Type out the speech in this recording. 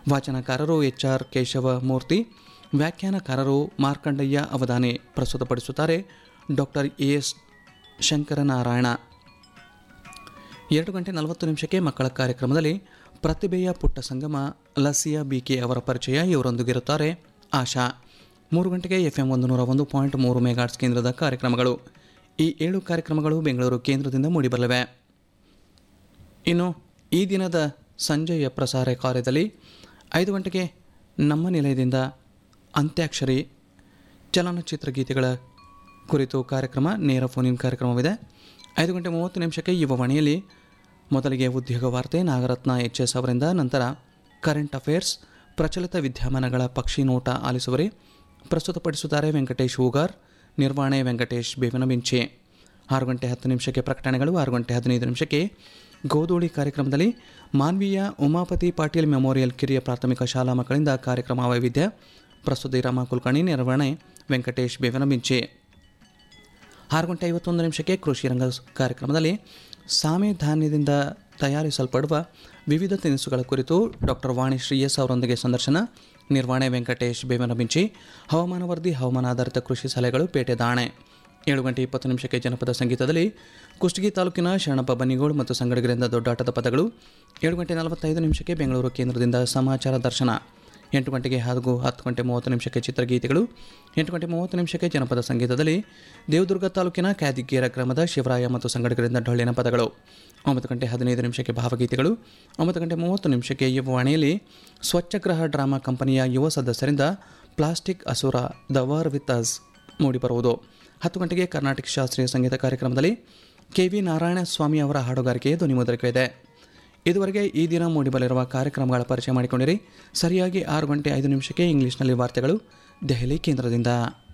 ವಾಚನಕಾರರು H R Keshava Murthy ವ್ಯಾಖ್ಯಾನಕಾರರು ಮಾರ್ಕಂಡಯ್ಯ ಅವಧಾನೆ ಪ್ರಸ್ತುತಪಡಿಸುತ್ತಾರೆ doctor A S Shankaranarayana ಎರಡು ಗಂಟೆ ನಲವತ್ತು ನಿಮಿಷಕ್ಕೆ ಮಕ್ಕಳ ಕಾರ್ಯಕ್ರಮದಲ್ಲಿ ಪ್ರತಿಭೆಯ ಪುಟ್ಟ ಸಂಗಮ ಲಸಿಯಾ ಬಿಕೆ ಅವರ ಪರಿಚಯ ಇವರೊಂದಿಗಿರುತ್ತಾರೆ ಆಶಾ ಮೂರು ಗಂಟೆಗೆ ಎಫ್ ಎಂ ಒಂದು ನೂರ ಒಂದು ಪಾಯಿಂಟ್ ಮೂರು ಮೆಗಾಟ್ಸ್ ಕೇಂದ್ರದ ಕಾರ್ಯಕ್ರಮಗಳು ಈ ಏಳು ಕಾರ್ಯಕ್ರಮಗಳು ಬೆಂಗಳೂರು ಕೇಂದ್ರದಿಂದ ಮೂಡಿಬರಲಿವೆ ಇನ್ನು ಈ ದಿನದ ಸಂಜೆಯ ಪ್ರಸಾರ ಕಾರ್ಯದಲ್ಲಿ ಐದು ಗಂಟೆಗೆ ನಮ್ಮ ನಿಲಯದಿಂದ ಅಂತ್ಯಾಕ್ಷರಿ ಚಲನಚಿತ್ರ ಗೀತೆಗಳ ಕುರಿತು ಕಾರ್ಯಕ್ರಮ ನೇರ ಫೋನಿನ್ ಕಾರ್ಯಕ್ರಮವಿದೆ ಐದು ಗಂಟೆ ಮೂವತ್ತು ನಿಮಿಷಕ್ಕೆ ಯುವವಾಣಿಯಲ್ಲಿ ಮೊದಲಿಗೆ ಉದ್ಯೋಗ ವಾರ್ತೆ ನಾಗರತ್ನ ಎಚ್ ಎಸ್ ಅವರಿಂದ ನಂತರ ಕರೆಂಟ್ ಅಫೇರ್ಸ್ ಪ್ರಚಲಿತ ವಿದ್ಯಮಾನಗಳ ಪಕ್ಷಿ ನೋಟ ಆಲಿಸುವರೆ ಪ್ರಸ್ತುತಪಡಿಸುತ್ತಾರೆ ವೆಂಕಟೇಶ್ ಹೂಗಾರ್ ನಿರ್ವಹಣೆ ವೆಂಕಟೇಶ್ ಬೇವನಬಿಂಚೆ ಆರು ಗಂಟೆ ಹತ್ತು ನಿಮಿಷಕ್ಕೆ ಪ್ರಕಟಣೆಗಳು ಆರು ಗಂಟೆ ಹದಿನೈದು ನಿಮಿಷಕ್ಕೆ ಗೋಧೂಳಿ ಕಾರ್ಯಕ್ರಮದಲ್ಲಿ ಮಾನ್ವೀಯ ಉಮಾಪತಿ ಪಾಟೀಲ್ ಮೆಮೋರಿಯಲ್ ಕಿರಿಯ ಪ್ರಾಥಮಿಕ ಶಾಲಾ ಮಕ್ಕಳಿಂದ ಕಾರ್ಯಕ್ರಮ ವೈವಿಧ್ಯ ಪ್ರಸ್ತುತಿ ರಾಮ ಕುಲಕರ್ಣಿ ನಿರ್ವಹಣೆ ವೆಂಕಟೇಶ್ ಬೇವನಬಿಂಚೆ ಆರು ಗಂಟೆ ಐವತ್ತೊಂದು ನಿಮಿಷಕ್ಕೆ ಕೃಷಿ ರಂಗ ಕಾರ್ಯಕ್ರಮದಲ್ಲಿ ಸಾಮೆ ಧಾನ್ಯದಿಂದ ತಯಾರಿಸಲ್ಪಡುವ ವಿವಿಧ ತಿನಿಸುಗಳ ಕುರಿತು ಡಾಕ್ಟರ್ ವಾಣಿಶ್ರೀ ಎಸ್ ಅವರೊಂದಿಗೆ ಸಂದರ್ಶನ ನಿರ್ವಹಣೆ ವೆಂಕಟೇಶ್ ಬೇವನಬಿಂಚಿ ಹವಾಮಾನ ವರದಿ ಹವಾಮಾನ ಆಧಾರಿತ ಕೃಷಿ ಸಲಹೆಗಳು ಪೇಟೆ ದಾಣೆ ಏಳು ಗಂಟೆ ಇಪ್ಪತ್ತು ನಿಮಿಷಕ್ಕೆ ಜನಪದ ಸಂಗೀತದಲ್ಲಿ ಕುಷ್ಟಗಿ ತಾಲೂಕಿನ ಶರಣಪ್ಪ ಬನ್ನಿಗೋಳು ಮತ್ತು ಸಂಗಡಿಗರಿಂದ ದೊಡ್ಡಾಟದ ಪದಗಳು ಏಳು ಗಂಟೆ ನಲವತ್ತೈದು ನಿಮಿಷಕ್ಕೆ ಬೆಂಗಳೂರು ಕೇಂದ್ರದಿಂದ ಸಮಾಚಾರ ದರ್ಶನ ಎಂಟು ಗಂಟೆಗೆ ಹಾಗೂ ಹತ್ತು ಗಂಟೆ ಮೂವತ್ತು ನಿಮಿಷಕ್ಕೆ ಚಿತ್ರಗೀತೆಗಳು ಎಂಟು ಗಂಟೆ ಮೂವತ್ತು ನಿಮಿಷಕ್ಕೆ ಜನಪದ ಸಂಗೀತದಲ್ಲಿ ದೇವದುರ್ಗ ತಾಲೂಕಿನ ಕ್ಯಾದಿಗೇರ ಗ್ರಾಮದ ಶಿವರಾಯ ಮತ್ತು ಸಂಗಡಿಗರಿಂದ ಡೊಳ್ಳಿನ ಪದಗಳು ಒಂಬತ್ತು ಗಂಟೆ ಹದಿನೈದು ನಿಮಿಷಕ್ಕೆ ಭಾವಗೀತೆಗಳು ಒಂಬತ್ತು ಗಂಟೆ ಮೂವತ್ತು ನಿಮಿಷಕ್ಕೆ ಯುವವಾಣಿಯಲ್ಲಿ ಸ್ವಚ್ಛಗ್ರಹ ಡ್ರಾಮಾ ಕಂಪನಿಯ ಯುವ ಸದಸ್ಯರಿಂದ ಪ್ಲಾಸ್ಟಿಕ್ ಅಸುರ ದ ವಾರ್ ವಿತ್ ಅಸ್ ಮೂಡಿಬರುವುದು ಹತ್ತು ಗಂಟೆಗೆ ಕರ್ನಾಟಕ ಶಾಸ್ತ್ರೀಯ ಸಂಗೀತ ಕಾರ್ಯಕ್ರಮದಲ್ಲಿ ಕೆ ವಿ ನಾರಾಯಣ ಸ್ವಾಮಿ ಅವರ ಹಾಡುಗಾರಿಕೆ ಧ್ವನಿಮುದ್ರಿಕೆ ಇದುವರೆಗೆ ಈ ದಿನ ಮೂಡಿಬಲಿರುವ ಕಾರ್ಯಕ್ರಮಗಳ ಪರಿಚಯ ಮಾಡಿಕೊಂಡಿರಿ ಸರಿಯಾಗಿ ಆರು ಗಂಟೆ ಐದು ನಿಮಿಷಕ್ಕೆ ಇಂಗ್ಲಿಷ್ನಲ್ಲಿ ವಾರ್ತೆಗಳು ದೆಹಲಿ ಕೇಂದ್ರದಿಂದ